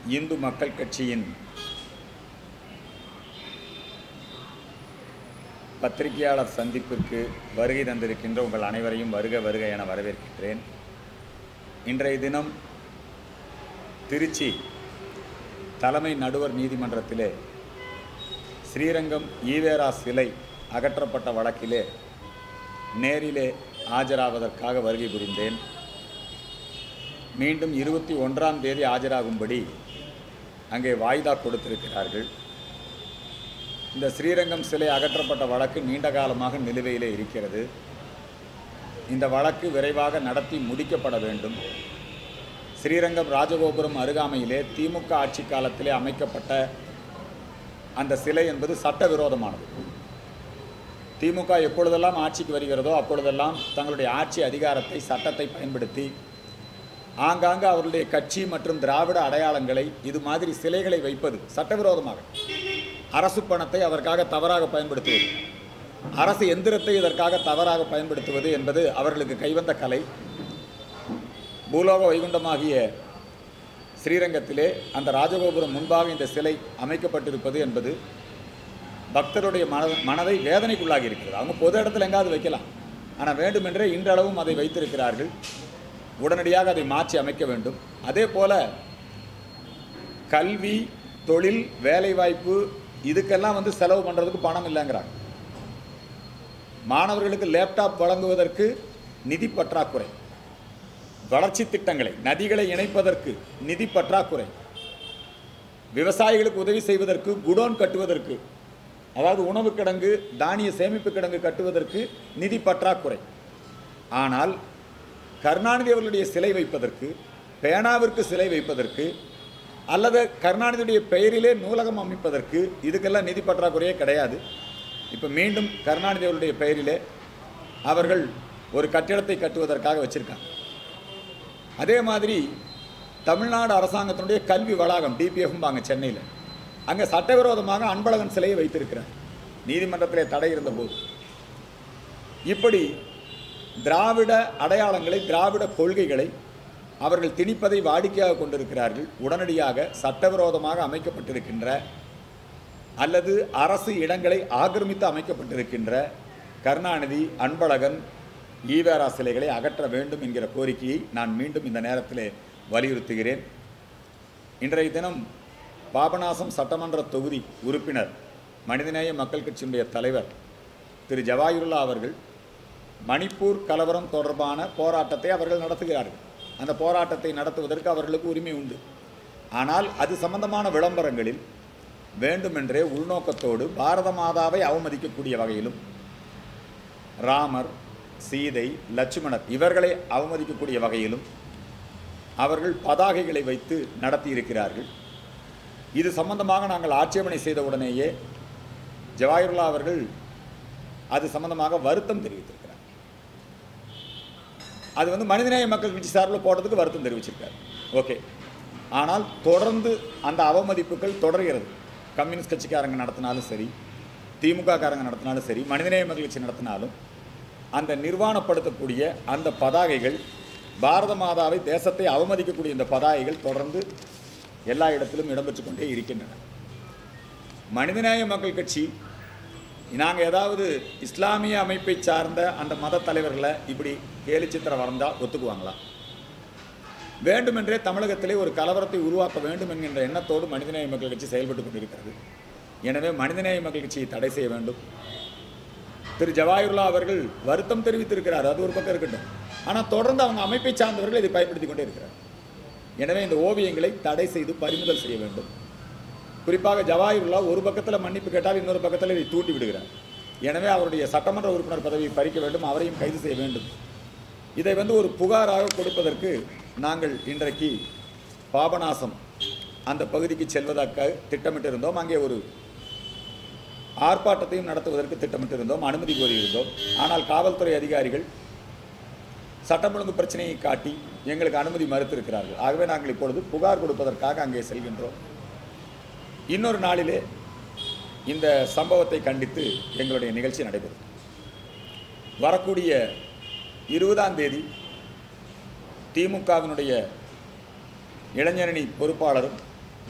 இந்து மக்கள் கட்சியின் பத்திரிகையாளர் சந்திப்பிற்கு வருகை தந்திருக்கின்ற உங்கள் அனைவரையும் வருக வருக என வரவேற்கின்றேன் இன்றைய தினம் திருச்சி தலைமை நடுவர் நீதிமன்றத்திலே ஸ்ரீரங்கம் ஈவேரா சிலை அகற்றப்பட்ட வழக்கிலே நேரிலே ஆஜராவதற்காக வருகை புரிந்தேன் மீண்டும் இருபத்தி ஒன்றாம் தேதி ஆஜராகும்படி அங்கே வாய்தா கொடுத்திருக்கிறார்கள் இந்த ஸ்ரீரங்கம் சிலை அகற்றப்பட்ட வழக்கு நீண்ட காலமாக நிலுவையிலே இருக்கிறது இந்த வழக்கு விரைவாக நடத்தி முடிக்கப்பட வேண்டும் ஸ்ரீரங்கம் ராஜகோபுரம் அருகாமையிலே திமுக ஆட்சி காலத்திலே அமைக்கப்பட்ட அந்த சிலை என்பது சட்டவிரோதமானது திமுக எப்பொழுதெல்லாம் ஆட்சிக்கு வருகிறதோ அப்பொழுதெல்லாம் தங்களுடைய ஆட்சி அதிகாரத்தை சட்டத்தை பயன்படுத்தி ஆங்காங்கு அவர்களுடைய கட்சி மற்றும் திராவிட அடையாளங்களை இது மாதிரி சிலைகளை வைப்பது சட்டவிரோதமாக அரசு பணத்தை அதற்காக தவறாக பயன்படுத்துவது அரசு எந்திரத்தை இதற்காக தவறாக பயன்படுத்துவது என்பது அவர்களுக்கு கைவந்த கலை பூலோக வைகுண்டமாகிய ஸ்ரீரங்கத்திலே அந்த ராஜகோபுரம் முன்பாக இந்த சிலை அமைக்கப்பட்டிருப்பது என்பது பக்தருடைய மன மனதை வேதனைக்குள்ளாகி இருக்கிறது அவங்க பொது இடத்துல எங்காவது வைக்கலாம் ஆனால் வேண்டுமென்றே இன்றளவும் அதை வைத்திருக்கிறார்கள் உடனடியாக அதை மாற்றி அமைக்க வேண்டும் அதே போல கல்வி தொழில் வேலைவாய்ப்பு இதுக்கெல்லாம் வந்து செலவு பண்ணுறதுக்கு பணம் இல்லைங்கிறாங்க மாணவர்களுக்கு லேப்டாப் வழங்குவதற்கு நிதி பற்றாக்குறை வளர்ச்சி திட்டங்களை நதிகளை இணைப்பதற்கு நிதி பற்றாக்குறை விவசாயிகளுக்கு உதவி செய்வதற்கு குடோன் கட்டுவதற்கு அதாவது உணவு கிடங்கு தானிய சேமிப்பு கிடங்கு கட்டுவதற்கு நிதி பற்றாக்குறை ஆனால் கருணாநிதி அவர்களுடைய சிலை வைப்பதற்கு பேனாவிற்கு சிலை வைப்பதற்கு அல்லது கருணாநிதியுடைய பெயரிலே நூலகம் அமைப்பதற்கு இதுக்கெல்லாம் நிதி பற்றாக்குறையே கிடையாது இப்போ மீண்டும் கருணாநிதி அவர்களுடைய பெயரிலே அவர்கள் ஒரு கட்டிடத்தை கட்டுவதற்காக வச்சுருக்காங்க அதே மாதிரி தமிழ்நாடு அரசாங்கத்தினுடைய கல்வி வளாகம் டிபிஎஃப்பாங்க சென்னையில் அங்கே சட்டவிரோதமாக அன்பழகன் சிலையை வைத்திருக்கிறார் நீதிமன்றத்திலே தடை இருந்தபோது இப்படி திராவிட அடையாளங்களை திராவிட கொள்கைகளை அவர்கள் திணிப்பதை வாடிக்கையாக கொண்டிருக்கிறார்கள் உடனடியாக சட்டவிரோதமாக அமைக்கப்பட்டிருக்கின்ற அல்லது அரசு இடங்களை ஆக்கிரமித்து அமைக்கப்பட்டிருக்கின்ற கருணாநிதி அன்பழகன் ஈவேரா சிலைகளை அகற்ற வேண்டும் என்கிற கோரிக்கையை நான் மீண்டும் இந்த நேரத்தில் வலியுறுத்துகிறேன் இன்றைய தினம் பாபநாசம் சட்டமன்ற தொகுதி உறுப்பினர் மனிதநேய மக்கள் கட்சியினுடைய தலைவர் திரு ஜவாஹிருல்லா அவர்கள் மணிப்பூர் கலவரம் தொடர்பான போராட்டத்தை அவர்கள் நடத்துகிறார்கள் அந்த போராட்டத்தை நடத்துவதற்கு அவர்களுக்கு உரிமை உண்டு ஆனால் அது சம்பந்தமான விளம்பரங்களில் வேண்டுமென்றே உள்நோக்கத்தோடு பாரத மாதாவை அவமதிக்கக்கூடிய வகையிலும் ராமர் சீதை லட்சுமணர் இவர்களை அவமதிக்கக்கூடிய வகையிலும் அவர்கள் பதாகைகளை வைத்து நடத்தியிருக்கிறார்கள் இது சம்பந்தமாக நாங்கள் ஆட்சேபனை செய்த உடனேயே ஜவாஹிருல்லா அவர்கள் அது சம்பந்தமாக வருத்தம் தெரிவித்திருக்கிறார் அது வந்து மனிதநேய மக்கள் கட்சி சார்பில் போடுறதுக்கு வருத்தம் தெரிவிச்சிருக்காரு ஓகே ஆனால் தொடர்ந்து அந்த அவமதிப்புகள் தொடர்கிறது கம்யூனிஸ்ட் கட்சிக்காரங்க நடத்தினாலும் சரி திமுக காரங்க நடத்தினாலும் சரி மனிதநேய மக்கள் கட்சி நடத்தினாலும் அந்த நிர்வாணப்படுத்தக்கூடிய அந்த பதாகைகள் பாரத மாதாவை தேசத்தை அவமதிக்கக்கூடிய இந்த பதாகைகள் தொடர்ந்து எல்லா இடத்திலும் இடம்பெற்று கொண்டே இருக்கின்றன மனிதநேய மக்கள் கட்சி நாங்கள் ஏதாவது இஸ்லாமிய அமைப்பை சார்ந்த அந்த மத தலைவர்களை இப்படி கேலி சித்திரம் வரைந்தால் ஒத்துக்குவாங்களா வேண்டுமென்றே தமிழகத்திலே ஒரு கலவரத்தை உருவாக்க வேண்டும் என்கின்ற எண்ணத்தோடு மனிதநேய மக்கள் கட்சி செயல்பட்டு கொண்டிருக்கிறது எனவே மனிதநேய மக்கள் கட்சியை தடை செய்ய வேண்டும் திரு ஜவாஹிருல்லா அவர்கள் வருத்தம் தெரிவித்திருக்கிறார் அது ஒரு பக்கம் இருக்கட்டும் ஆனால் தொடர்ந்து அவங்க அமைப்பை சார்ந்தவர்கள் இதை பயன்படுத்தி கொண்டே இருக்கிறார் எனவே இந்த ஓவியங்களை தடை செய்து பறிமுதல் செய்ய வேண்டும் குறிப்பாக ஜவாஹிருல்லா ஒரு பக்கத்தில் மன்னிப்பு கேட்டால் இன்னொரு பக்கத்தில் இதை தூண்டி விடுகிறார் எனவே அவருடைய சட்டமன்ற உறுப்பினர் பதவியை பறிக்க வேண்டும் அவரையும் கைது செய்ய வேண்டும் இதை வந்து ஒரு புகாராக கொடுப்பதற்கு நாங்கள் இன்றைக்கு பாபநாசம் அந்த பகுதிக்கு செல்வதற்கு திட்டமிட்டிருந்தோம் அங்கே ஒரு ஆர்ப்பாட்டத்தையும் நடத்துவதற்கு திட்டமிட்டிருந்தோம் அனுமதி கோரியிருந்தோம் ஆனால் காவல்துறை அதிகாரிகள் சட்டம் ஒழுங்கு பிரச்சனையை காட்டி எங்களுக்கு அனுமதி மறுத்திருக்கிறார்கள் ஆகவே நாங்கள் இப்பொழுது புகார் கொடுப்பதற்காக அங்கே செல்கின்றோம் இன்னொரு நாளிலே இந்த சம்பவத்தை கண்டித்து எங்களுடைய நிகழ்ச்சி நடைபெறும் வரக்கூடிய இருபதாம் தேதி திமுகவினுடைய இளைஞரணி பொறுப்பாளரும்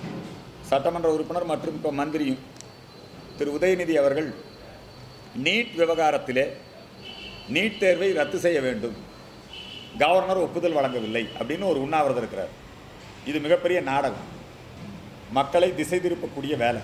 சட்டமன்ற உறுப்பினர் மற்றும் இப்போ மந்திரியும் திரு உதயநிதி அவர்கள் நீட் விவகாரத்திலே நீட் தேர்வை ரத்து செய்ய வேண்டும் கவர்னர் ஒப்புதல் வழங்கவில்லை அப்படின்னு ஒரு உண்ணாவிரதம் இருக்கிறார் இது மிகப்பெரிய நாடகம் மக்களை திசை திருப்பக்கூடிய வேலை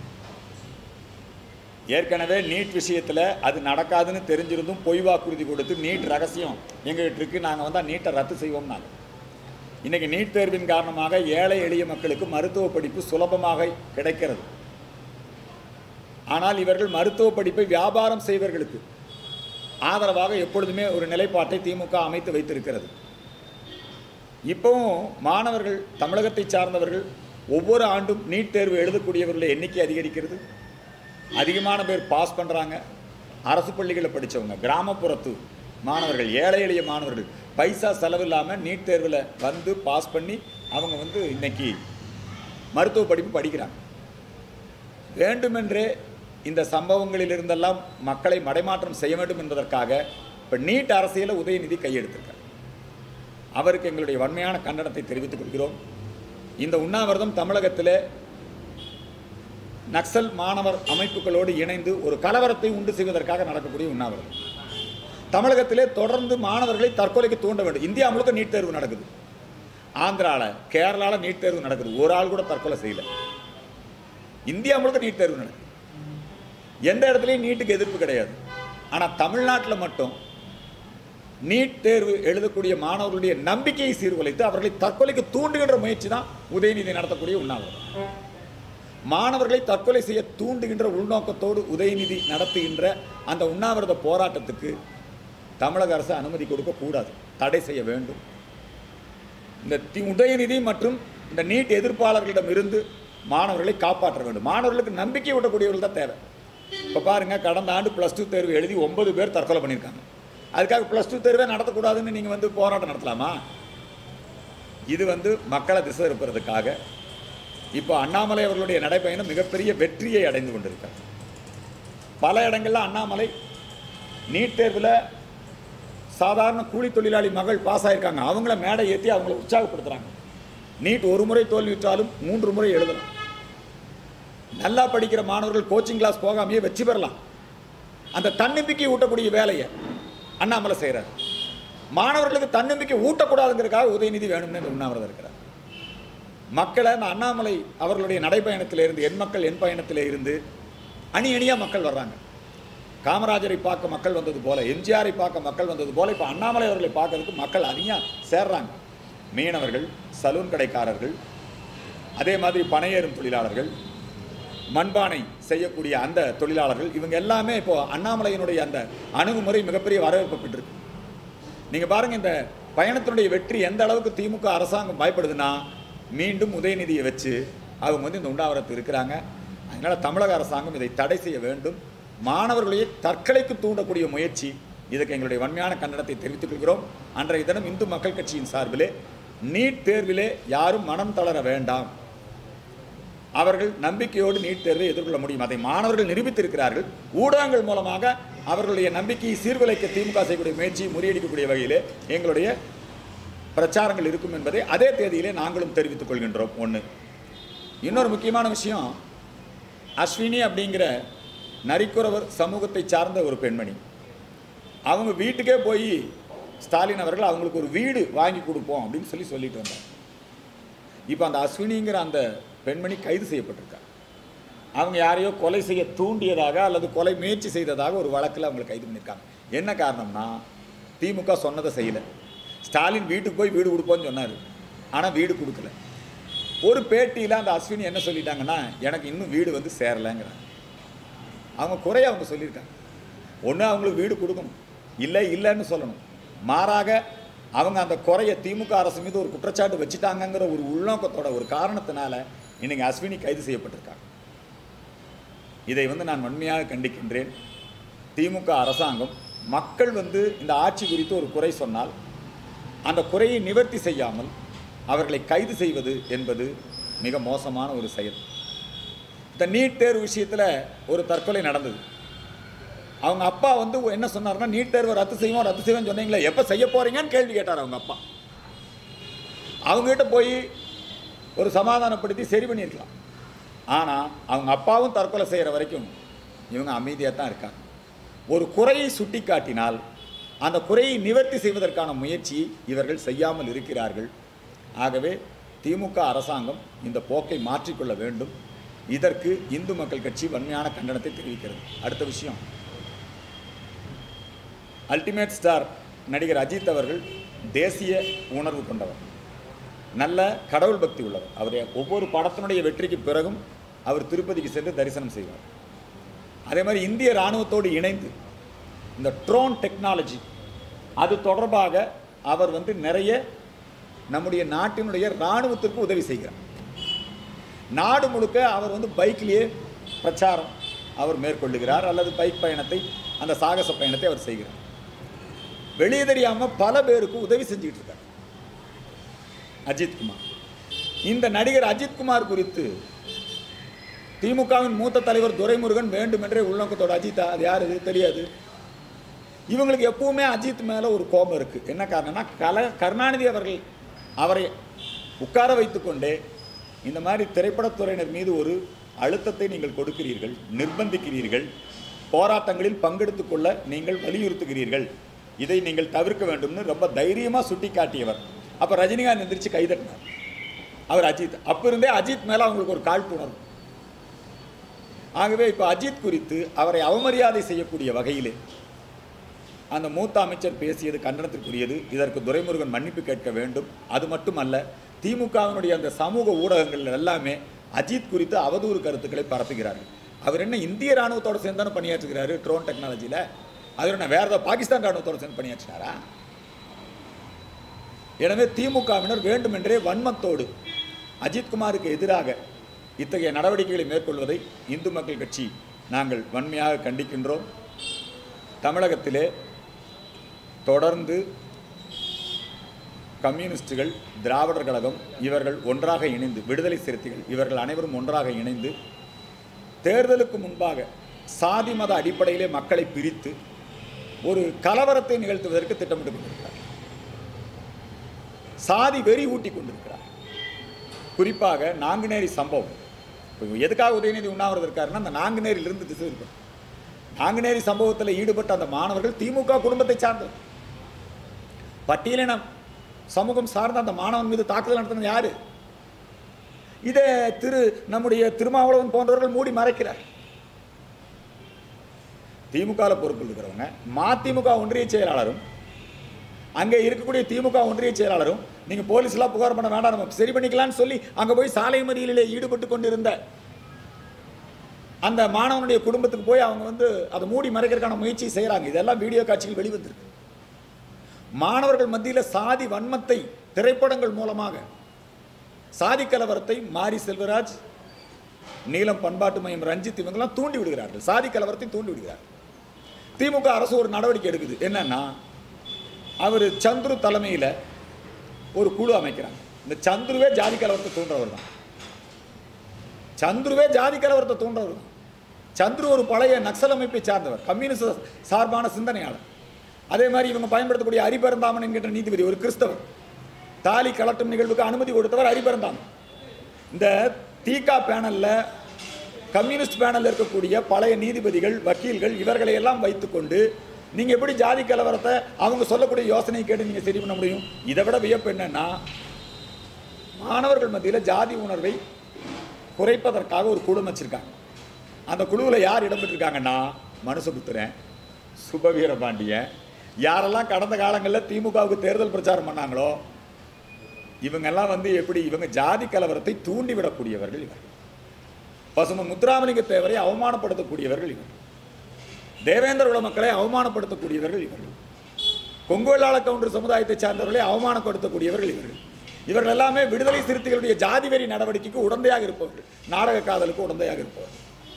ஏற்கனவே நீட் விஷயத்தில் அது நடக்காதுன்னு தெரிஞ்சிருந்தும் பொய் வாக்குறுதி கொடுத்து நீட் ரகசியம் எங்ககிட்ட இருக்கு நாங்கள் வந்தால் நீட்டை ரத்து செய்வோம் நாங்கள் இன்னைக்கு நீட் தேர்வின் காரணமாக ஏழை எளிய மக்களுக்கு மருத்துவ படிப்பு சுலபமாக கிடைக்கிறது ஆனால் இவர்கள் மருத்துவ படிப்பை வியாபாரம் செய்வர்களுக்கு ஆதரவாக எப்பொழுதுமே ஒரு நிலைப்பாட்டை திமுக அமைத்து வைத்திருக்கிறது இப்போவும் மாணவர்கள் தமிழகத்தை சார்ந்தவர்கள் ஒவ்வொரு ஆண்டும் நீட் தேர்வு எழுதக்கூடியவர்களுடைய எண்ணிக்கை அதிகரிக்கிறது அதிகமான பேர் பாஸ் பண்ணுறாங்க அரசு பள்ளிகளில் படித்தவங்க கிராமப்புறத்து மாணவர்கள் ஏழை எளிய மாணவர்கள் பைசா செலவில்லாமல் நீட் தேர்வில் வந்து பாஸ் பண்ணி அவங்க வந்து இன்னைக்கு மருத்துவ படிப்பு படிக்கிறாங்க வேண்டுமென்றே இந்த சம்பவங்களிலிருந்தெல்லாம் மக்களை மடைமாற்றம் செய்ய வேண்டும் என்பதற்காக இப்போ நீட் அரசியலை உதயநிதி கையெடுத்திருக்கார் அவருக்கு எங்களுடைய வன்மையான கண்டனத்தை தெரிவித்துக் கொள்கிறோம் இந்த உண்ணாவிரதம் தமிழகத்திலே நக்சல் மாணவர் அமைப்புகளோடு இணைந்து ஒரு கலவரத்தை உண்டு செய்வதற்காக நடக்கக்கூடிய உண்ணாவிரதம் தமிழகத்திலே தொடர்ந்து மாணவர்களை தற்கொலைக்கு தூண்ட வேண்டும் இந்தியா முழுக்க நீட் தேர்வு நடக்குது ஆந்திராவில் கேரளாவில் நீட் தேர்வு நடக்குது ஒரு ஆள் கூட தற்கொலை செய்யல இந்தியா முழுக்க நீட் தேர்வு நடக்குது எந்த இடத்துலையும் நீட்டுக்கு எதிர்ப்பு கிடையாது ஆனால் தமிழ்நாட்டில் மட்டும் நீட் தேர்வு எழுதக்கூடிய மாணவர்களுடைய நம்பிக்கையை சீர்குலைத்து அவர்களை தற்கொலைக்கு தூண்டுகின்ற முயற்சி தான் உதயநிதி நடத்தக்கூடிய உண்ணாவிரதம் மாணவர்களை தற்கொலை செய்ய தூண்டுகின்ற உள்நோக்கத்தோடு உதயநிதி நடத்துகின்ற அந்த உண்ணாவிரத போராட்டத்துக்கு தமிழக அரசு அனுமதி கொடுக்க கூடாது தடை செய்ய வேண்டும் இந்த தி- உதயநிதி மற்றும் இந்த நீட் எதிர்ப்பாளர்களிடம் இருந்து மாணவர்களை காப்பாற்ற வேண்டும் மாணவர்களுக்கு நம்பிக்கை ஊட்டக்கூடியவர்கள் தான் தேவை இப்போ பாருங்க கடந்த ஆண்டு ப்ளஸ் டூ தேர்வு எழுதி ஒன்பது பேர் தற்கொலை பண்ணியிருக்காங்க அதுக்காக ப்ளஸ் டூ தேர்வே நடத்தக்கூடாதுன்னு நீங்கள் வந்து போராட்டம் நடத்தலாமா இது வந்து மக்களை திசை இருப்பதற்காக இப்போ அண்ணாமலை அவர்களுடைய நடைப்பயணம் மிகப்பெரிய வெற்றியை அடைந்து கொண்டிருக்கார் பல இடங்கள்ல அண்ணாமலை நீட் தேர்வில் சாதாரண கூலி தொழிலாளி மகள் பாஸ் ஆயிருக்காங்க அவங்கள மேடை ஏற்றி அவங்கள உற்சாகப்படுத்துறாங்க நீட் ஒரு முறை தோல்வியுற்றாலும் மூன்று முறை எழுதலாம் நல்லா படிக்கிற மாணவர்கள் கோச்சிங் கிளாஸ் போகாமையே வெற்றி பெறலாம் அந்த தன்னம்பிக்கை ஊட்டக்கூடிய வேலையை அண்ணாமலை செய்கிறார் மாணவர்களுக்கு தன்னம்பிக்கை ஊட்டக்கூடாதுங்கிறதுக்காக உதயநிதி வேணும்னு இந்த உண்ணாவிரதம் இருக்கிறார் மக்களை அந்த அண்ணாமலை அவர்களுடைய நடைப்பயணத்தில் இருந்து என் மக்கள் என் பயணத்தில் இருந்து அணி அணியாக மக்கள் வர்றாங்க காமராஜரை பார்க்க மக்கள் வந்தது போல எம்ஜிஆரை பார்க்க மக்கள் வந்தது போல இப்போ அண்ணாமலை அவர்களை பார்க்கறதுக்கு மக்கள் அதிகம் சேர்றாங்க மீனவர்கள் சலூன் கடைக்காரர்கள் அதே மாதிரி பனையேறும் தொழிலாளர்கள் மண்பானை செய்யக்கூடிய அந்த தொழிலாளர்கள் இவங்க எல்லாமே இப்போ அண்ணாமலையினுடைய அந்த அணுகுமுறை மிகப்பெரிய வரவேற்பு பெற்றிருக்கு நீங்க பாருங்க இந்த பயணத்தினுடைய வெற்றி எந்த அளவுக்கு திமுக அரசாங்கம் பயப்படுதுன்னா மீண்டும் உதயநிதியை வச்சு அவங்க வந்து இந்த உண்ணாவிரத்து இருக்கிறாங்க அதனால தமிழக அரசாங்கம் இதை தடை செய்ய வேண்டும் மாணவர்களையே தற்கொலைக்கு தூண்டக்கூடிய முயற்சி இதுக்கு எங்களுடைய வன்மையான கண்டனத்தை தெரிவித்துக் கொள்கிறோம் அன்றைய தினம் இந்து மக்கள் கட்சியின் சார்பிலே நீட் தேர்விலே யாரும் மனம் தளர வேண்டாம் அவர்கள் நம்பிக்கையோடு நீட் தேர்வை எதிர்கொள்ள முடியும் அதை மாணவர்கள் நிரூபித்திருக்கிறார்கள் ஊடகங்கள் மூலமாக அவர்களுடைய நம்பிக்கையை சீர்குலைக்க திமுக செய்யக்கூடிய முயற்சியை முறியடிக்கக்கூடிய வகையிலே எங்களுடைய பிரச்சாரங்கள் இருக்கும் என்பதை அதே தேதியிலே நாங்களும் தெரிவித்துக் கொள்கின்றோம் ஒன்று இன்னொரு முக்கியமான விஷயம் அஸ்வினி அப்படிங்கிற நரிக்குறவர் சமூகத்தை சார்ந்த ஒரு பெண்மணி அவங்க வீட்டுக்கே போய் ஸ்டாலின் அவர்கள் அவங்களுக்கு ஒரு வீடு வாங்கி கொடுப்போம் அப்படின்னு சொல்லி சொல்லிட்டு வந்தாங்க இப்போ அந்த அஸ்வினிங்கிற அந்த பெண்மணி கைது செய்யப்பட்டிருக்காங்க அவங்க யாரையோ கொலை செய்ய தூண்டியதாக அல்லது கொலை முயற்சி செய்ததாக ஒரு வழக்கில் அவங்களை கைது பண்ணியிருக்காங்க என்ன காரணம்னா திமுக சொன்னதை செய்யலை ஸ்டாலின் வீட்டுக்கு போய் வீடு கொடுப்போன்னு சொன்னார் ஆனால் வீடு கொடுக்கல ஒரு பேட்டியில் அந்த அஸ்வினி என்ன சொல்லிட்டாங்கன்னா எனக்கு இன்னும் வீடு வந்து சேரலைங்கிறாங்க அவங்க குறைய அவங்க சொல்லியிருக்காங்க ஒன்று அவங்களுக்கு வீடு கொடுக்கணும் இல்லை இல்லைன்னு சொல்லணும் மாறாக அவங்க அந்த குறைய திமுக அரசு மீது ஒரு குற்றச்சாட்டு வச்சுட்டாங்கங்கிற ஒரு உள்நோக்கத்தோட ஒரு காரணத்தினால இன்னைக்கு அஸ்வினி கைது செய்யப்பட்டிருக்காங்க இதை வந்து நான் வன்மையாக கண்டிக்கின்றேன் திமுக அரசாங்கம் மக்கள் வந்து இந்த ஆட்சி குறித்து ஒரு குறை சொன்னால் அந்த குறையை நிவர்த்தி செய்யாமல் அவர்களை கைது செய்வது என்பது மிக மோசமான ஒரு செயல் இந்த நீட் தேர்வு விஷயத்தில் ஒரு தற்கொலை நடந்தது அவங்க அப்பா வந்து என்ன சொன்னார்னா நீட் தேர்வை ரத்து செய்வோம் ரத்து செய்வோம் சொன்னீங்களே எப்போ செய்ய போறீங்கன்னு கேள்வி கேட்டார் அவங்க அப்பா அவங்ககிட்ட போய் ஒரு சமாதானப்படுத்தி சரி பண்ணியிருக்கலாம் ஆனால் அவங்க அப்பாவும் தற்கொலை செய்கிற வரைக்கும் இவங்க அமைதியாக தான் இருக்காங்க ஒரு குறையை சுட்டி காட்டினால் அந்த குறையை நிவர்த்தி செய்வதற்கான முயற்சியை இவர்கள் செய்யாமல் இருக்கிறார்கள் ஆகவே திமுக அரசாங்கம் இந்த போக்கை மாற்றிக்கொள்ள வேண்டும் இதற்கு இந்து மக்கள் கட்சி வன்மையான கண்டனத்தை தெரிவிக்கிறது அடுத்த விஷயம் அல்டிமேட் ஸ்டார் நடிகர் அஜித் அவர்கள் தேசிய உணர்வு கொண்டவர் நல்ல கடவுள் பக்தி உள்ளவர் அவர் ஒவ்வொரு படத்தினுடைய வெற்றிக்கு பிறகும் அவர் திருப்பதிக்கு சென்று தரிசனம் செய்வார் அதே மாதிரி இந்திய இராணுவத்தோடு இணைந்து இந்த ட்ரோன் டெக்னாலஜி அது தொடர்பாக அவர் வந்து நிறைய நம்முடைய நாட்டினுடைய இராணுவத்திற்கு உதவி செய்கிறார் நாடு முழுக்க அவர் வந்து பைக்லேயே பிரச்சாரம் அவர் மேற்கொள்ளுகிறார் அல்லது பைக் பயணத்தை அந்த சாகச பயணத்தை அவர் செய்கிறார் வெளியே தெரியாமல் பல பேருக்கு உதவி செஞ்சுக்கிட்டு இருக்கார் அஜித்குமார் இந்த நடிகர் அஜித்குமார் குறித்து திமுகவின் மூத்த தலைவர் துரைமுருகன் வேண்டுமென்றே உள்நோக்கத்தோட அஜித்தா அது யார் இது தெரியாது இவங்களுக்கு எப்பவுமே அஜித் மேலே ஒரு கோபம் இருக்குது என்ன காரணம்னா கல கருணாநிதி அவர்கள் அவரை உட்கார வைத்துக்கொண்டே இந்த மாதிரி திரைப்படத்துறையினர் மீது ஒரு அழுத்தத்தை நீங்கள் கொடுக்கிறீர்கள் நிர்பந்திக்கிறீர்கள் போராட்டங்களில் பங்கெடுத்துக் கொள்ள நீங்கள் வலியுறுத்துகிறீர்கள் இதை நீங்கள் தவிர்க்க வேண்டும்னு ரொம்ப தைரியமாக சுட்டி காட்டியவர் அப்போ ரஜினிகாந்த் எந்திரிச்சு கைதட்டினார் அவர் அஜித் அப்போ இருந்தே அஜித் மேலே அவங்களுக்கு ஒரு காழ்ப்புணர்வு ஆகவே இப்போ அஜித் குறித்து அவரை அவமரியாதை செய்யக்கூடிய வகையிலே அந்த மூத்த அமைச்சர் பேசியது கண்டனத்திற்குரியது இதற்கு துரைமுருகன் மன்னிப்பு கேட்க வேண்டும் அது மட்டுமல்ல திமுகவினுடைய அந்த சமூக ஊடகங்கள் எல்லாமே அஜித் குறித்து அவதூறு கருத்துக்களை பரப்புகிறார்கள் அவர் என்ன இந்திய ராணுவத்தோடு சேர்ந்து தானே பணியாற்றுகிறாரு ட்ரோன் டெக்னாலஜியில் அவர் என்ன வேற ஏதாவது பாகிஸ்தான் ராணுவத்தோடு சேர்ந்து பணியாற்றினாரா எனவே திமுகவினர் வேண்டுமென்றே வன்மத்தோடு அஜித்குமாருக்கு எதிராக இத்தகைய நடவடிக்கைகளை மேற்கொள்வதை இந்து மக்கள் கட்சி நாங்கள் வன்மையாக கண்டிக்கின்றோம் தமிழகத்திலே தொடர்ந்து கம்யூனிஸ்டுகள் திராவிடர் கழகம் இவர்கள் ஒன்றாக இணைந்து விடுதலை சிறுத்தைகள் இவர்கள் அனைவரும் ஒன்றாக இணைந்து தேர்தலுக்கு முன்பாக சாதி மத அடிப்படையிலே மக்களை பிரித்து ஒரு கலவரத்தை நிகழ்த்துவதற்கு திட்டமிட்டு கொண்டிருக்கிறார் சாதி வெறி ஊட்டி கொண்டிருக்கிறார் குறிப்பாக நாங்குநேரி சம்பவம் இப்போ எதுக்காக உதயநிதி உண்ணாவிரதம் இருக்காருன்னா அந்த நாங்குநேரியிலிருந்து திசை இருக்கும் நாங்குநேரி சம்பவத்தில் ஈடுபட்ட அந்த மாணவர்கள் திமுக குடும்பத்தை சார்ந்தவர் பட்டியலினம் சமூகம் சார்ந்த அந்த மாணவன் மீது தாக்குதல் நடத்தினது யாரு இதை திரு நம்முடைய திருமாவளவன் போன்றவர்கள் மூடி மறைக்கிறார் திமுகவில் பொறுப்பில் இருக்கிறவங்க மதிமுக ஒன்றிய செயலாளரும் அங்கே இருக்கக்கூடிய திமுக ஒன்றிய செயலாளரும் நீங்கள் போலீஸ்லாம் புகார் பண்ண வேண்டாம் நம்ம சரி பண்ணிக்கலாம்னு சொல்லி அங்கே போய் சாலை மறியலிலே ஈடுபட்டு கொண்டிருந்த அந்த மாணவனுடைய குடும்பத்துக்கு போய் அவங்க வந்து அதை மூடி மறைக்கிறதுக்கான முயற்சி செய்கிறாங்க இதெல்லாம் வீடியோ காட்சிகள் வெளிவந்திருக்கு மாணவர்கள் மத்தியில் சாதி வன்மத்தை திரைப்படங்கள் மூலமாக சாதி கலவரத்தை மாரி செல்வராஜ் நீலம் பண்பாட்டு மையம் ரஞ்சித் இவங்கெல்லாம் தூண்டி விடுகிறார்கள் சாதி கலவரத்தை தூண்டி விடுகிறார்கள் திமுக அரசு ஒரு நடவடிக்கை எடுக்குது என்னன்னா அவர் சந்துரு தலைமையில் ஒரு குழு அமைக்கிறாங்க இந்த சந்துருவே ஜாதி கலவரத்தை தூண்டுறவர் தான் சந்துருவே ஜாதி கலவரத்தை தூண்டுறவர் தான் சந்துரு ஒரு பழைய நக்சல் அமைப்பை சார்ந்தவர் கம்யூனிஸ்ட் சார்பான சிந்தனையாளர் அதே மாதிரி இவங்க பயன்படுத்தக்கூடிய அரிபெருந்தாமன் என்கின்ற நீதிபதி ஒரு கிறிஸ்தவர் தாலி கலட்டும் நிகழ்வுக்கு அனுமதி கொடுத்தவர் அரிபெருந்தாமன் இந்த தீகா பேனலில் கம்யூனிஸ்ட் பேனலில் இருக்கக்கூடிய பழைய நீதிபதிகள் வக்கீல்கள் இவர்களை எல்லாம் வைத்துக்கொண்டு நீங்கள் எப்படி ஜாதி கலவரத்தை அவங்க சொல்லக்கூடிய யோசனையை கேட்டு நீங்கள் சரி பண்ண முடியும் இதை விட வியப்பு என்னன்னா மாணவர்கள் மத்தியில் ஜாதி உணர்வை குறைப்பதற்காக ஒரு குழு வச்சிருக்காங்க அந்த குழுவில் யார் இடம்பெற்றிருக்காங்கன்னா மனுசபுத்திரன் சுபவீரபாண்டியன் யாரெல்லாம் கடந்த காலங்களில் திமுகவுக்கு தேர்தல் பிரச்சாரம் பண்ணாங்களோ இவங்கெல்லாம் வந்து எப்படி இவங்க ஜாதி கலவரத்தை தூண்டிவிடக்கூடியவர்கள் இவர்கள் பசுமன் முத்துராமலிங்க தேவரை அவமானப்படுத்தக்கூடியவர்கள் இவர்கள் தேவேந்திர உல மக்களை அவமானப்படுத்தக்கூடியவர்கள் இவர்கள் கொங்கு வெள்ளாள கவுண்டர் சமுதாயத்தை சார்ந்தவர்களை அவமானப்படுத்தக்கூடியவர்கள் இவர்கள் இவர்கள் எல்லாமே விடுதலை சிறுத்தைகளுடைய ஜாதி வெறி நடவடிக்கைக்கு உடந்தையாக இருப்பவர்கள் நாடக காதலுக்கு உடந்தையாக இருப்பவர்கள்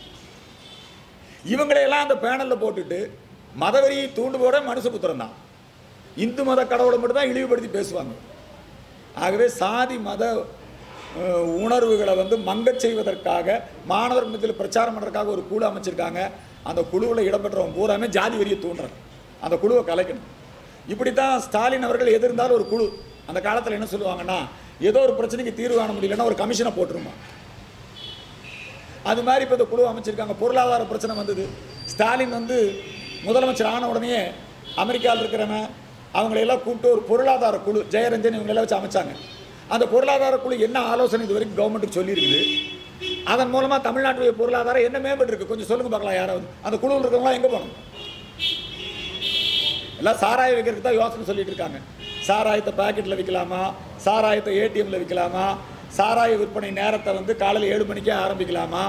இவங்களையெல்லாம் அந்த பேனலில் போட்டுட்டு மதவெறியை தூண்டுபோட மனுஷபுத்திரம் தான் இந்து மத கடவுளை மட்டும் தான் இழிவுபடுத்தி பேசுவாங்க ஆகவே சாதி மத அஹ், உணர்வுகளை வந்து மங்கச் செய்வதற்காக மாணவர் மத்தியில் பிரச்சாரம் பண்ணுறதுக்காக ஒரு குழு அமைச்சிருக்காங்க அந்த குழுவில் இடம்பெற்றவங்க பூராமே ஜாதி வெறியை தூண்டுறாங்க அந்த குழுவை கலைக்கணும் இப்படித்தான் ஸ்டாலின் அவர்கள் எதிர்ந்தாலும் ஒரு குழு அந்த காலத்தில் என்ன சொல்லுவாங்கன்னா ஏதோ ஒரு பிரச்சனைக்கு தீர்வு காண முடியலன்னா ஒரு கமிஷனை போட்டுருமா அது மாதிரி இப்போ இந்த குழு அமைச்சிருக்காங்க பொருளாதார பிரச்சனை வந்தது ஸ்டாலின் வந்து முதலமைச்சர் ஆன உடனே அமெரிக்காவில் இருக்கிறவன் அவங்களையெல்லாம் கூப்பிட்டு ஒரு பொருளாதார குழு ஜெயரஞ்சன் இவங்களெல்லாம் வச்சு அமைச்சாங்க அந்த பொருளாதார குழு என்ன ஆலோசனை இது வரைக்கும் கவர்மெண்ட்டுக்கு சொல்லியிருக்குது அதன் மூலமாக தமிழ்நாட்டுடைய பொருளாதாரம் என்ன மேம்பட்டு இருக்கு கொஞ்சம் சொல்லுங்க பார்க்கலாம் யாராவது அந்த குழுவில் இருக்கவங்களாம் எங்கே போகணும் எல்லாம் சாராயம் வைக்கிறதுக்கு தான் யோசனை சொல்லிட்டு இருக்காங்க சாராயத்தை பாக்கெட்டில் விற்கலாமா சாராயத்தை ஏடிஎம்ல விற்கலாமா சாராய விற்பனை நேரத்தை வந்து காலையில் ஏழு மணிக்கே ஆரம்பிக்கலாமா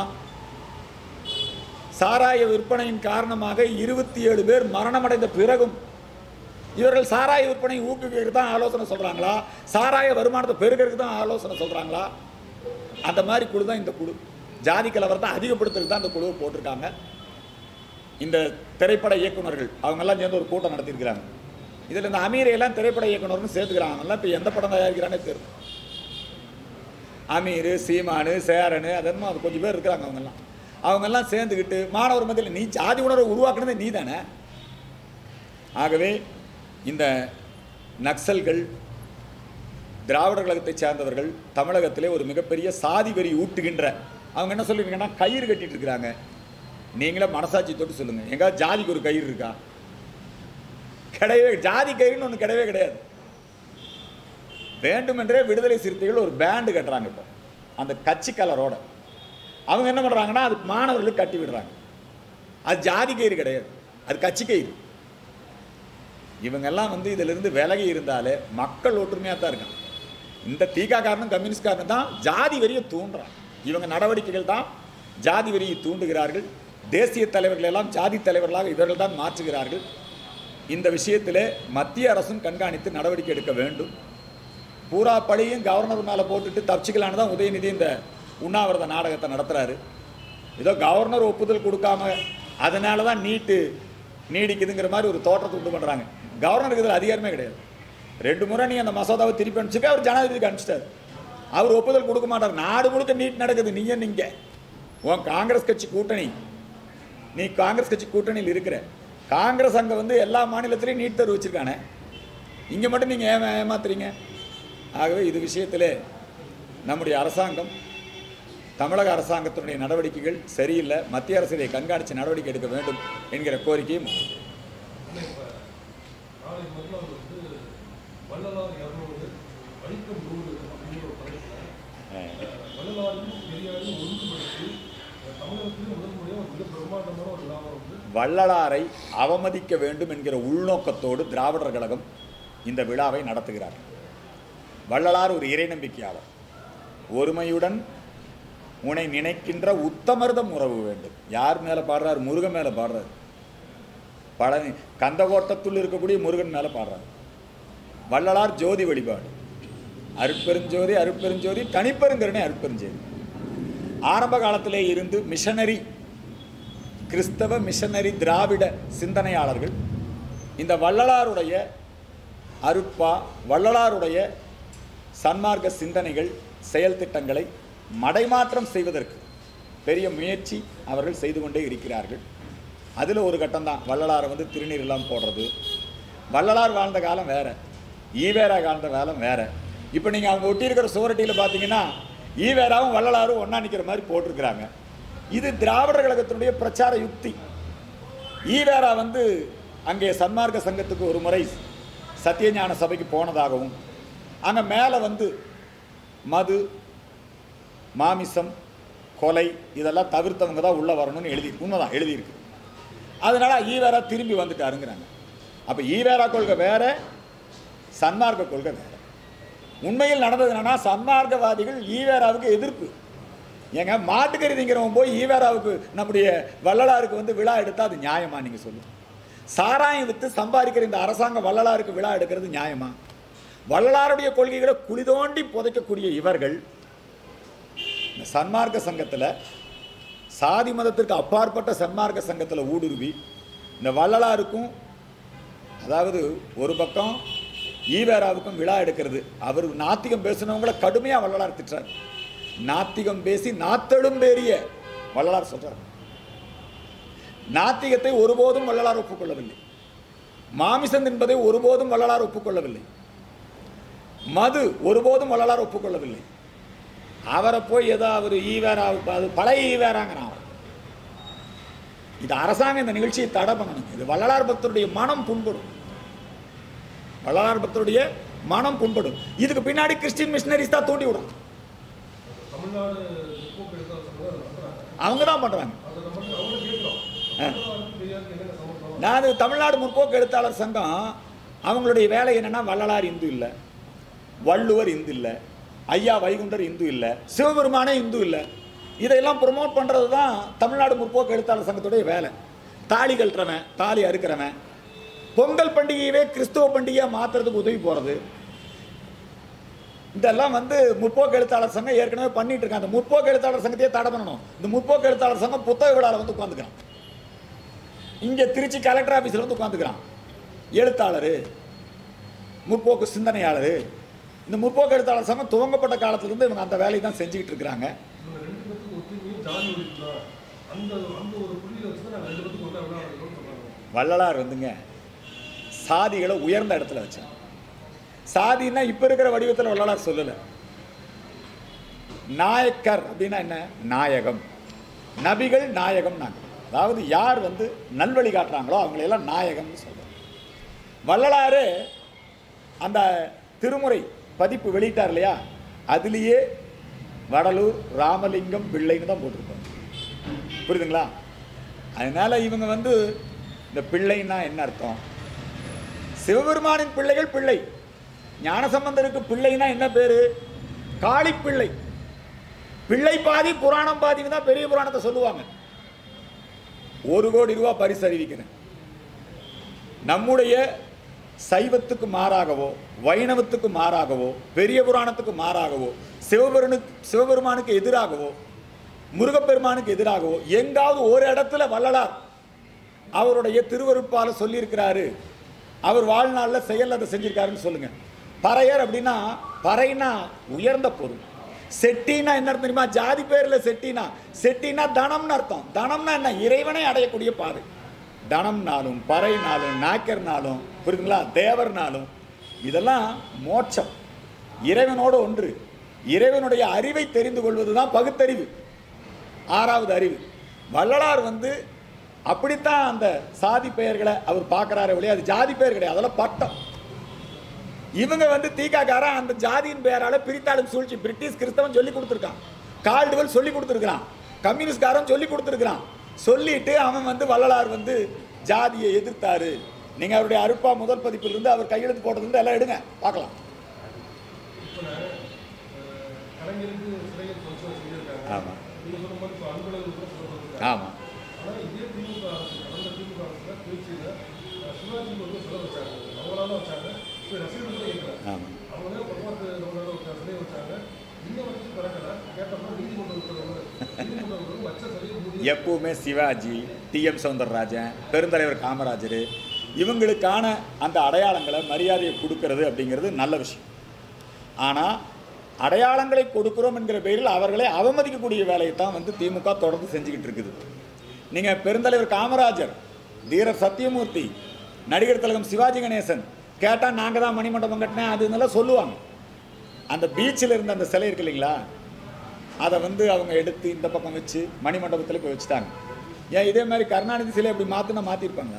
சாராய விற்பனையின் காரணமாக இருபத்தி ஏழு பேர் மரணமடைந்த பிறகும் இவர்கள் சாராய விற்பனை ஊக்குவிக்கிறதுக்கு தான் ஆலோசனை சொல்றாங்களா சாராய வருமானத்தை பெருக்கிறதுக்கு தான் ஆலோசனை சொல்றாங்களா அந்த மாதிரி குழு தான் இந்த குழு ஜாதி கலவரத்தை அதிகப்படுத்துறதுக்கு தான் இந்த குழுவை போட்டிருக்காங்க இந்த திரைப்பட இயக்குனர்கள் அவங்கெல்லாம் சேர்ந்து ஒரு கூட்டம் நடத்தியிருக்கிறாங்க இதில் இந்த அமீரையெல்லாம் திரைப்பட இயக்குனர்னு சேர்த்துக்கிறாங்க அவங்கெல்லாம் இப்போ எந்த படம் தயாரிக்கிறானே தெரியும் அமீர் சீமானு சேரனு அதெல்லாம் அது கொஞ்சம் பேர் இருக்கிறாங்க அவங்கெல்லாம் அவங்கெல்லாம் சேர்ந்துக்கிட்டு மாணவர் மத்தியில் நீ ஜாதி உணர்வை உருவாக்குனதே நீ தானே ஆகவே இந்த நக்சல்கள் திராவிடர் கழகத்தைச் சேர்ந்தவர்கள் தமிழகத்திலே ஒரு மிகப்பெரிய சாதி வெறி ஊட்டுகின்ற அவங்க என்ன சொல்லியிருக்காங்கன்னா கயிறு கட்டிட்டு இருக்கிறாங்க நீங்களே மனசாட்சி தொட்டு சொல்லுங்க எங்காவது ஜாதிக்கு ஒரு கயிறு இருக்கா கிடையவே ஜாதி கயிறுன்னு ஒன்று கிடையவே கிடையாது வேண்டுமென்றே விடுதலை சிறுத்தைகள் ஒரு பேண்டு கட்டுறாங்க இப்போ அந்த கட்சி கலரோட அவங்க என்ன பண்ணுறாங்கன்னா அது மாணவர்களுக்கு கட்டி விடுறாங்க அது ஜாதி கயிறு கிடையாது அது கட்சி கயிறு இவங்கெல்லாம் வந்து இதிலிருந்து விலகி இருந்தாலே மக்கள் ஒற்றுமையாக தான் இருக்காங்க இந்த தீகாக்காரனும் கம்யூனிஸ்ட்காரனும் தான் ஜாதி வெறியை தூண்டுறாங்க இவங்க நடவடிக்கைகள் தான் ஜாதி வெறியை தூண்டுகிறார்கள் தேசிய தலைவர்கள் எல்லாம் ஜாதி தலைவர்களாக இவர்கள் தான் மாற்றுகிறார்கள் இந்த விஷயத்திலே மத்திய அரசும் கண்காணித்து நடவடிக்கை எடுக்க வேண்டும் பூரா பழியும் கவர்னர் மேலே போட்டுட்டு தப்பிச்சுக்கலான்னு தான் உதயநிதி இந்த உண்ணாவிரத நாடகத்தை நடத்துகிறாரு ஏதோ கவர்னர் ஒப்புதல் கொடுக்காம அதனால தான் நீட்டு நீடிக்குதுங்கிற மாதிரி ஒரு தோற்றத்தை உண்டு பண்ணுறாங்க கவர்னருக்கு இதில் அதிகாரமே கிடையாது ரெண்டு முறை நீ அந்த மசோதாவை திருப்பி அனுப்பிச்சுக்க அவர் ஜனாதிபதிக்கு அனுப்பிச்சிட்டாரு அவர் ஒப்புதல் கொடுக்க மாட்டார் நாடு முழுக்க நீட் நடக்குது நீ என்ன இங்கே உன் காங்கிரஸ் கட்சி கூட்டணி நீ காங்கிரஸ் கட்சி கூட்டணியில் இருக்கிற காங்கிரஸ் அங்கே வந்து எல்லா மாநிலத்திலையும் நீட் தேர்வு வச்சுருக்கானே இங்கே மட்டும் நீங்கள் ஏமா ஏமாத்துறீங்க ஆகவே இது விஷயத்திலே நம்முடைய அரசாங்கம் தமிழக அரசாங்கத்தினுடைய நடவடிக்கைகள் சரியில்லை மத்திய அரசு இதை கண்காணித்து நடவடிக்கை எடுக்க வேண்டும் என்கிற கோரிக்கையும் நாளை மறுநாள் வந்து வள்ளலார் இரநூறு வழிக்கம் நூறு அப்படிங்கிற ஒரு தலைப்பில் வள்ளலாரும் பெரியாரும் ஒன்றுபடுத்தி அஹ், தமிழகத்தில் முதல் முறையாக ஒரு மிக பிரம்மாண்டமான ஒரு விழாவை வந்து வள்ளலாரை அவமதிக்க வேண்டும் என்கிற உள்நோக்கத்தோடு திராவிடர் கழகம் இந்த விழாவை நடத்துகிறார் வள்ளலார் ஒரு இறை நம்பிக்கையாளர் ஒருமையுடன் உன்னை நினைக்கின்ற உத்தமர்தம் உறவு வேண்டும் யார் மேலே பாடுறார் முருகன் மேலே பாடுறார் பழனி கந்தகோட்டத்துள் இருக்கக்கூடிய முருகன் மேலே பாடுறார் வள்ளலார் ஜோதி வழிபாடு அருட்பெருஞ்சோதி அருட்பெருஞ்சோதி தனிப்பெருங்கருணை அருட்பெருஞ்சோதி ஆரம்ப காலத்திலே இருந்து மிஷனரி கிறிஸ்தவ மிஷனரி திராவிட சிந்தனையாளர்கள் இந்த வள்ளலாருடைய அருட்பா வள்ளலாருடைய சன்மார்க்க சிந்தனைகள் செயல் திட்டங்களை மடைமாற்றம் செய்வதற்கு பெரிய முயற்சி அவர்கள் செய்து கொண்டே இருக்கிறார்கள் அதில் ஒரு கட்டம்தான் வள்ளலாரை வந்து திருநீர் எல்லாம் போடுறது வள்ளலார் வாழ்ந்த காலம் வேற ஈவேரா வாழ்ந்த காலம் வேற இப்போ நீங்கள் அவங்க ஒட்டியிருக்கிற சுவரட்டியில் பார்த்தீங்கன்னா ஈவேராவும் வள்ளலாரும் ஒன்றா நிற்கிற மாதிரி போட்டிருக்கிறாங்க இது திராவிடர் கழகத்தினுடைய பிரச்சார யுக்தி ஈவேரா வந்து அங்கே சன்மார்க்க சங்கத்துக்கு ஒரு முறை சத்தியஞான சபைக்கு போனதாகவும் அங்கே மேலே வந்து மது மாமிசம் கொலை இதெல்லாம் தவிர்த்தவங்க தான் உள்ளே வரணும்னு எழுதி உண்மைதான் எழுதியிருக்கு அதனால ஈவேரா திரும்பி வந்துட்டாருங்கிறாங்க அப்போ ஈவேரா கொள்கை வேற சன்மார்க்க கொள்கை வேற உண்மையில் நடந்தது என்னன்னா சன்மார்க்கவாதிகள் ஈவேராவுக்கு எதிர்ப்பு ஏங்க மாட்டுக்கறி திங்கிறவன் போய் ஈவேராவுக்கு நம்முடைய வள்ளலாருக்கு வந்து விழா எடுத்தால் அது நியாயமா நீங்கள் சொல்லுங்க சாராயம் விற்று சம்பாதிக்கிற இந்த அரசாங்கம் வள்ளலாருக்கு விழா எடுக்கிறது நியாயமா வள்ளலாருடைய கொள்கைகளை குழி தோண்டி புதைக்கக்கூடிய இவர்கள் இந்த சன்மார்க்க சங்கத்தில் சாதி மதத்திற்கு அப்பாற்பட்ட சன்மார்க்க சங்கத்தில் ஊடுருவி இந்த வள்ளலாருக்கும் அதாவது ஒரு பக்கம் ஈவேராவுக்கும் விழா எடுக்கிறது அவர் நாத்திகம் பேசினவங்கள கடுமையாக வள்ளலார் திட்டுறார் நாத்திகம் பேசி நாத்தெழும் பேரிய வள்ளலார் சொல்றார் நாத்திகத்தை ஒருபோதும் வள்ளலார் ஒப்புக்கொள்ளவில்லை மாமிசம் என்பதை ஒருபோதும் வள்ளலார் ஒப்புக்கொள்ளவில்லை மது ஒருபோதும் வள்ளலார் ஒப்புக்கொள்ளவில்லை அவரை போய் ஏதோ அவர் ஈவேரா அது பழைய ஈவேராங்கிறான் அவர் இது அரசாங்கம் இந்த நிகழ்ச்சியை தடை பண்ணணும் இது வள்ளலார் பக்தருடைய மனம் புண்படும் வள்ளலார் பக்தருடைய மனம் புண்படும் இதுக்கு பின்னாடி கிறிஸ்டின் மிஷினரிஸ் தான் தூண்டி விடும் தமிழ்நாடு முற்போக்கு எழுத்தாளர் சங்கம் அதை நடத்துறாங்க அவங்க தான் பண்ணுறாங்க அதை நம்ம வந்து அவங்க கேட்குறோம் ஆ. வள்ளலாருக்கு பெரியாருக்கு என்னென்ன சமர்ப்பணம் நான் தமிழ்நாடு முற்போக்கு எழுத்தாளர் சங்கம் அவங்களுடைய வேலை என்னன்னா வள்ளலார் இந்து இல்லை வள்ளுவர் இந்து இல்லை ஐயா வைகுண்டர் இந்து இல்லை சிவபெருமானே இந்து இல்லை இதையெல்லாம் ப்ரொமோட் பண்ணுறது தான் தமிழ்நாடு முற்போக்கு எழுத்தாளர் சங்கத்துடைய வேலை தாலி கட்டுறவன் தாலி அறுக்கிறவன் பொங்கல் பண்டிகையவே கிறிஸ்துவ பண்டிகையாக மாற்றுறதுக்கு உதவி போகிறது இதெல்லாம் வந்து முற்போக்கு எழுத்தாளர் சங்கம் ஏற்கனவே பண்ணிட்டு இருக்காங்க அந்த முற்போக்கு எழுத்தாளர் சங்கத்தையே தடை பண்ணணும் இந்த முற்போக்கு எழுத்தாளர் சங்கம் புத்தக விழாவில் வந்து உட்காந்துக்கிறான் இங்கே திருச்சி கலெக்டர் ஆஃபீஸில் வந்து உட்காந்துக்கிறான் எழுத்தாளர் முற்போக்கு சிந்தனையாளர் இந்த முற்போக்கு எழுத்தாளர் சங்கம் துவங்கப்பட்ட காலத்திலிருந்து இவங்க அந்த வேலையை தான் செஞ்சுக்கிட்டு இருக்கிறாங்க இவங்க ரெண்டு பேத்துக்கு ஒற்றுமையும் ஜாதி ஒழிப்பு தான் அந்த அந்த ஒரு புள்ளியை வச்சு தான் நாங்கள் ரெண்டு பேத்துக்கு ஒன்றா விழா நடக்கிறோம்னு சொல்றாங்க வள்ளலார் வந்துங்க சாதிகளை உயர்ந்த இடத்துல வச்சாங்க சாதின்னா இப்போ இருக்கிற வடிவத்தில் வள்ளலார் சொல்லலை நாயக்கர் அப்படின்னா என்ன நாயகம் நபிகள் நாயகம் நாங்கள் அதாவது யார் வந்து நல்வழி காட்டுறாங்களோ அவங்களையெல்லாம் நாயகம்னு சொல்கிறோம் வள்ளலாறு அந்த திருமுறை பதிப்பு வெளியிட்டார் இல்லையா அதுலேயே வடலூர் ராமலிங்கம் பிள்ளைன்னு தான் போட்டிருப்பாங்க புரியுதுங்களா அதனால இவங்க வந்து இந்த பிள்ளைன்னா என்ன அர்த்தம் சிவபெருமானின் பிள்ளைகள் பிள்ளை ஞானசம்பந்தருக்கு பிள்ளைனா என்ன பேரு காளிப்பிள்ளை பிள்ளை பாதி புராணம் பாதின்னு தான் பெரிய புராணத்தை சொல்லுவாங்க ஒரு கோடி ரூபா பரிசு அறிவிக்கிறேன் நம்முடைய சைவத்துக்கு மாறாகவோ வைணவத்துக்கு மாறாகவோ பெரிய புராணத்துக்கு மாறாகவோ சிவபெருனுக்கு சிவபெருமானுக்கு எதிராகவோ முருகப்பெருமானுக்கு எதிராகவோ எங்காவது ஒரு இடத்துல வள்ளலார் அவருடைய திருவருட்பால சொல்லியிருக்கிறாரு அவர் வாழ்நாளில் செயல் அதை செஞ்சிருக்காருன்னு சொல்லுங்க பறையர் அப்படின்னா பறைனா உயர்ந்த பொருள் செட்டினா என்ன அர்த்தம் தெரியுமா ஜாதி பேர்ல செட்டினா செட்டினா தனம்னு அர்த்தம் தனம்னா என்ன இறைவனை அடையக்கூடிய பாதை தனம்னாலும் பறைனாலும் நாக்கர்னாலும் புரியுதுங்களா தேவர்னாலும் இதெல்லாம் மோட்சம் இறைவனோடு ஒன்று இறைவனுடைய அறிவை தெரிந்து கொள்வதுதான் பகுத்தறிவு ஆறாவது அறிவு வள்ளலார் வந்து அப்படித்தான் அந்த சாதி பெயர்களை அவர் பார்க்குறாரு ஒழிய அது ஜாதி பெயர் கிடையாது அதெல்லாம் பட்டம் இவங்க வந்து தீக்காக்கார அந்த ஜாதியின் பெயரால பிரித்தாளும் சூழ்ச்சி பிரிட்டிஷ் கிறிஸ்தவன் சொல்லி கொடுத்துருக்கான் கால்டுவல் சொல்லி கொடுத்துருக்கான் கம்யூனிஸ்ட்காரன் சொல்லி கொடுத்துருக்கான் சொல்லிட்டு அவன் வந்து வள்ளலார் வந்து ஜாதியை எதிர்த்தாரு நீங்க அவருடைய அருப்பா முதல் பதிப்பிலிருந்து அவர் கையெழுத்து போட்டதுலேருந்து எல்லாம் எடுங்க பார்க்கலாம் இப்போ கலைஞருக்கு சிலையை கொஞ்சம் செஞ்சிருக்காங்க ஆமா நீங்க சொன்ன மாதிரி இப்போ அன்பழகு கூட சொல்லப்பட்டிருக்காங்க ஆமா ஆனால் இதே திமுக அரசு கடந்த திமுக அரசுல திருச்சியில் சிவாஜி வந்து சிலை வச்சாங்க அவங்களால வச்சாங்க இப்போ ரசிகர்கள் கூட கேட்குறாங்க ஆமா அவங்க பகவாத்து நம்மளோட ஒரு சிலையை வச்சாங்க இன்ன வரைக்கும் திறக்கல கேட்டப்போ நீதிமன்றம் உத்தரவு நீதிமன்றம் உத்தரவு வச்ச சிலையை மூடி எப்பவுமே சிவாஜி டிஎம் சௌந்தரராஜன் பெருந்தலைவர் காமராஜர் இவங்களுக்கான அந்த அடையாளங்களை மரியாதையை கொடுக்கறது அப்படிங்கிறது நல்ல விஷயம் ஆனால் அடையாளங்களை கொடுக்கிறோம் என்கிற பெயரில் அவர்களை அவமதிக்கக்கூடிய வேலையை தான் வந்து திமுக தொடர்ந்து செஞ்சுக்கிட்டு இருக்குது நீங்கள் பெருந்தலைவர் காமராஜர் தீரர் சத்தியமூர்த்தி நடிகர் திலகம் சிவாஜி கணேசன் கேட்டால் நாங்கள் தான் மணிமண்டபம் கட்டினேன் அது இதெல்லாம் சொல்லுவாங்க அந்த பீச்சில் இருந்த அந்த சிலை இருக்கு இல்லைங்களா அதை வந்து அவங்க எடுத்து இந்த பக்கம் வச்சு மணிமண்டபத்தில் போய் வச்சுட்டாங்க ஏன் இதே மாதிரி கருணாநிதி சிலை அப்படி மாற்றினா மாற்றிருப்பாங்களா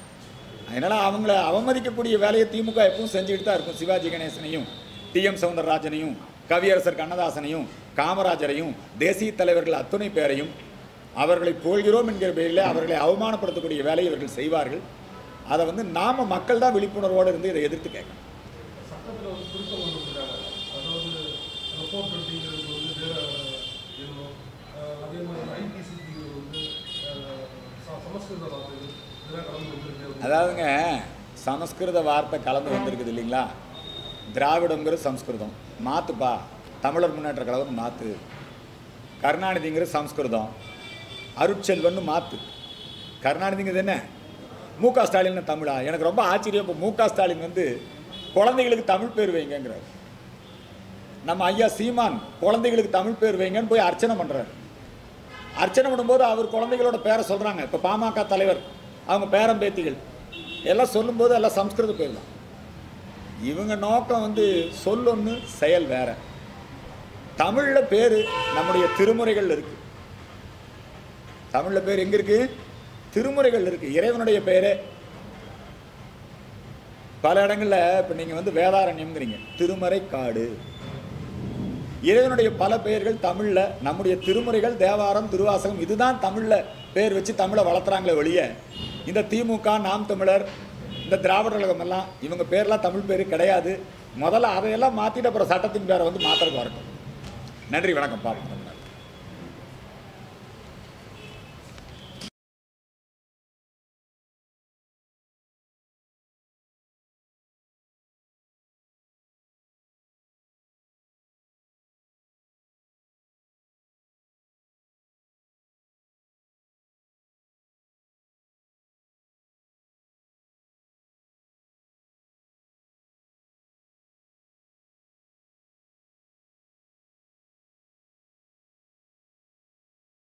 அதனால் அவங்கள அவமதிக்கக்கூடிய வேலையை திமுக எப்பவும் செஞ்சுக்கிட்டு தான் இருக்கும் சிவாஜி கணேசனையும் டிஎம் சவுந்தரராஜனையும் கவியரசர் கண்ணதாசனையும் காமராஜரையும் தேசிய தலைவர்கள் அத்துணை பேரையும் அவர்களை புகழ்கிறோம் என்கிற பேரில் அவர்களை அவமானப்படுத்தக்கூடிய வேலையை இவர்கள் செய்வார்கள் அதை வந்து நாம மக்கள் தான் விழிப்புணர்வோடு இருந்து இதை எதிர்த்து கேட்கணும் சட்டத்தில் வந்து திருத்தம் கொண்டு வந்திருக்காங்க அதாவது ரிப்போர்ட் அப்படிங்கிறது வந்து வேற இருக்கணும் அஹ் அதே மாதிரி ஐபிசிபி வந்து அஹ், ச- சமஸ்கிருத வார்த்தைகள் இதெல்லாம் கலந்து வந்திருக்கு அதாவதுங்க சமஸ்கிருத வார்த்தை கலந்து வந்திருக்குது இல்லைங்களா திராவிடங்கிறது சம்ஸ்கிருதம் மாத்துப்பா தமிழர் முன்னேற்ற கழகம் மாத்து கருணாநிதிங்கிறது சம்ஸ்கிருதம் அருட்செல்வன்னு மாத்து கருணாநிதிங்கிறது என்ன மு க ஸ்டாலின் தமிழா எனக்கு ரொம்ப ஆச்சரியம் இப்போ மு க ஸ்டாலின் வந்து குழந்தைகளுக்கு தமிழ் பேர் வைங்கங்கிறார் நம்ம ஐயா சீமான் குழந்தைகளுக்கு தமிழ் பேர் வைங்கன்னு போய் அர்ச்சனை பண்ணுறாரு அர்ச்சனை பண்ணும்போது அவர் குழந்தைகளோட பேரை சொல்கிறாங்க இப்போ பாமக தலைவர் அவங்க பேரன் பேத்திகள் எல்லாம் சொல்லும்போது எல்லாம் சம்ஸ்கிருத பேர் தான் இவங்க நோக்கம் வந்து சொல்லொன்று செயல் வேற தமிழில் பேர் நம்முடைய திருமுறைகள் இருக்கு தமிழில் பேர் எங்க இருக்கு திருமுறைகள் இருக்கு இறைவனுடைய பெயரே பல இடங்களில் இப்போ நீங்கள் வந்து வேதாரண்யம்ங்கிறீங்க திருமறை காடு இறைவனுடைய பல பெயர்கள் தமிழில் நம்முடைய திருமுறைகள் தேவாரம் திருவாசகம் இதுதான் தமிழில் பேர் வச்சு தமிழை வளர்த்துறாங்களே ஒழிய இந்த திமுக நாம் தமிழர் இந்த திராவிட கழகம் எல்லாம் இவங்க பேர்லாம் தமிழ் பேர் கிடையாது முதல்ல அதையெல்லாம் மாற்றிட்டு அப்புறம் சட்டத்தின் பேரை வந்து மாற்றுறதுக்கு வரட்டும் நன்றி வணக்கம் பார்ப்போம்